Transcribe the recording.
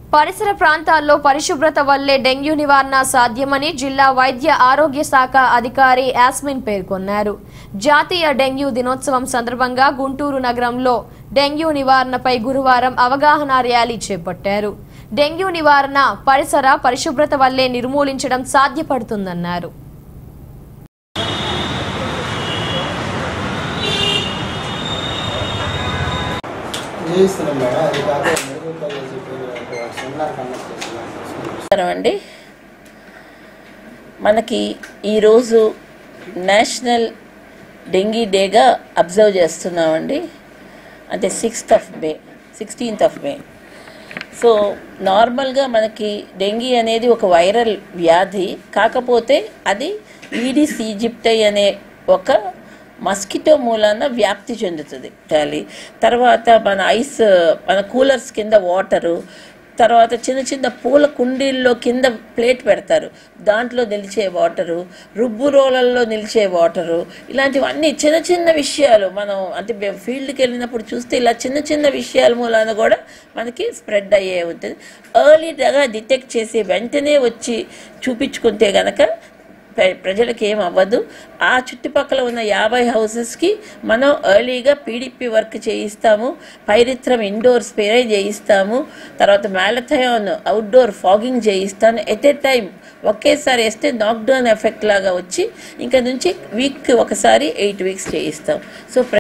పరిసర ప్రాంతాల్లో పరిశుభ్రత వల్లే డెంగ్యూ నివారణ సాధ్యమని జిల్లా వైద్య ఆరోగ్య శాఖ అధికారి యాస్మిన్ పేర్కొన్నారు జాతీయ డెంగ్యూ దినోత్సవం సందర్భంగా గుంటూరు నగరంలో డెంగ్యూ నివారణపై గురువారం అవగాహన ర్యాలీ చేపట్టారు డెంగ్యూ నివారణ పరిసర పరిశుభ్రత వల్లే నిర్మూలించడం సాధ్యపడుతుందన్నారు చేయిస్తున్నాం మేడం అది కాక మెడికల్ కాలేజ్ చెప్పి సెమినార్ కండక్ట్ చేస్తున్నాం నమస్కారం అండి మనకి ఈరోజు నేషనల్ డెంగీ డేగా అబ్జర్వ్ చేస్తున్నామండి అంటే sixth of May sixteenth of May so నార్మల్గా మనకి డెంగీ అనేది ఒక వైరల్ వ్యాధి కాకపోతే అది ఈడిస్ ఈజిప్టై అనే ఒక మస్కిటో మూలాన వ్యాప్తి చెందుతుంది టాలీ తర్వాత మన ఐస్ మన కూలర్స్ కింద వాటరు తర్వాత చిన్న చిన్న పూల కుండీల్లో కింద ప్లేట్ పెడతారు దాంట్లో నిలిచే వాటరు రుబ్బు రోలల్లో నిలిచే వాటరు ఇలాంటివన్నీ చిన్న చిన్న విషయాలు మనం అంటే మేము ఫీల్డ్కి వెళ్ళినప్పుడు చూస్తే ఇలా చిన్న చిన్న విషయాల మూలాన కూడా మనకి స్ప్రెడ్ అయ్యే ఉంటుంది ఎర్లీగా డిటెక్ట్ చేసి వెంటనే వచ్చి చూపించుకుంటే గనక ప్ర- ప్రజలకు ఏం అవ్వదు ఆ చుట్టుపక్కల ఉన్న యాభై హౌసెస్కి మనం ఎర్లీగా పీడిపి వర్క్ చేయిస్తాము పైరిత్రం ఇండోర్ స్ప్రే చేయిస్తాము తర్వాత మ్యాలథయాన్ అవుట్డోర్ ఫాగింగ్ చేయిస్తాను ఎట్ ఏ టైం ఒకేసారి వేస్తే నాక్డౌన్ ఎఫెక్ట్ లాగా వచ్చి ఇంకా నుంచి వీక్ ఒకసారి ఎయిట్ వీక్స్ చేయిస్తాం సో